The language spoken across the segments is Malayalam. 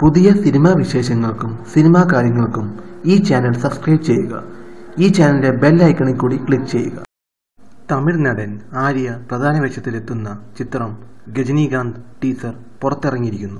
പുതിയ സിനിമാ വിശേഷങ്ങൾക്കും സിനിമാ കാര്യങ്ങൾക്കും ഈ ചാനൽ സബ്സ്ക്രൈബ് ചെയ്യുക ഈ ചാനലിന്റെ ബെൽ ഐക്കണിൽ കൂടി ക്ലിക്ക് ചെയ്യുക തമിഴ് നടൻ ആര്യ പ്രധാന വേഷത്തിലെത്തുന്ന ചിത്രം രജനീകാന്ത് ടീസർ പുറത്തിറങ്ങിയിരിക്കുന്നു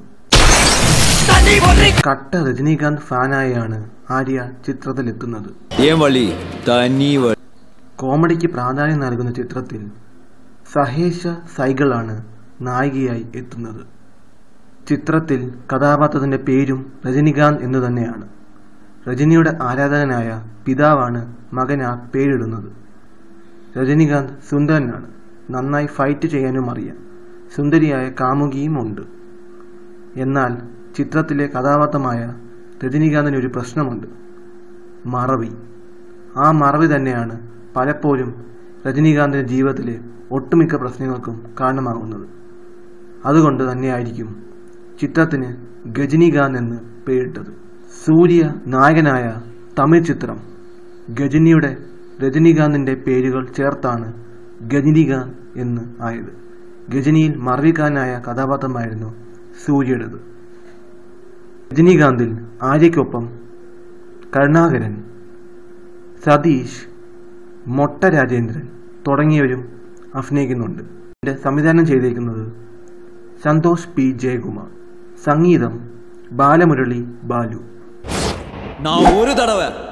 കട്ട രജനീകാന്ത് ഫാനായാണ് ആര്യ ചിത്രത്തിലെത്തുന്നത് என் வழி தனி வழி കോമഡിക്ക് പ്രാധാന്യം നൽകുന്ന ചിത്രത്തിൽ സഹേഷ സൈകളാണ് നായികയായി എത്തുന്നത് ചിത്രത്തിൽ കഥാപാത്രത്തിന്റെ പേരും രജനികാന്ത് എന്ന് തന്നെയാണ് രജനിയുടെ ആരാധകനായ പിതാവാണ് മകന് ആ പേരിടുന്നത് രജനികാന്ത് സുന്ദരനാണ് നന്നായി ഫൈറ്റ് ചെയ്യാനും അറിയാം സുന്ദരിയായ കാമുകിയും ഉണ്ട് എന്നാൽ ചിത്രത്തിലെ കഥാപാത്രമായ രജനികാന്തിന് ഒരു പ്രശ്നമുണ്ട് മറവി ആ മറവി തന്നെയാണ് പലപ്പോഴും രജനീകാന്തിന്റെ ജീവിതത്തിലെ ഒട്ടുമിക്ക പ്രശ്നങ്ങൾക്കും കാരണമാകുന്നത് അതുകൊണ്ട് തന്നെയായിരിക്കും ചിത്രത്തിന് ഗജനികാന്ത് എന്ന് പേരിട്ടത് സൂര്യ നായകനായ തമിഴ് ചിത്രം ഗജനിയുടെ രജനീകാന്തിന്റെ പേരുകൾ ചേർത്താണ് ഗജനികാന്ത് എന്ന് ആയത് ഗജനിയിൽ മറവിക്കാരനായ കഥാപാത്രമായിരുന്നു സൂര്യയുടേത് രജനീകാന്തിൽ ആര്യയ്ക്കൊപ്പം കരുണാകരൻ സതീഷ് മൊട്ട രാജേന്ദ്രൻ തുടങ്ങിയവരും അഭിനയിക്കുന്നുണ്ട് ഇതിന്റെ സംവിധാനം ചെയ്തിരിക്കുന്നത് സന്തോഷ് പി ജയകുമാർ സംഗീതം ബാലമുരളി ബാലു நான் ஒரு தடவை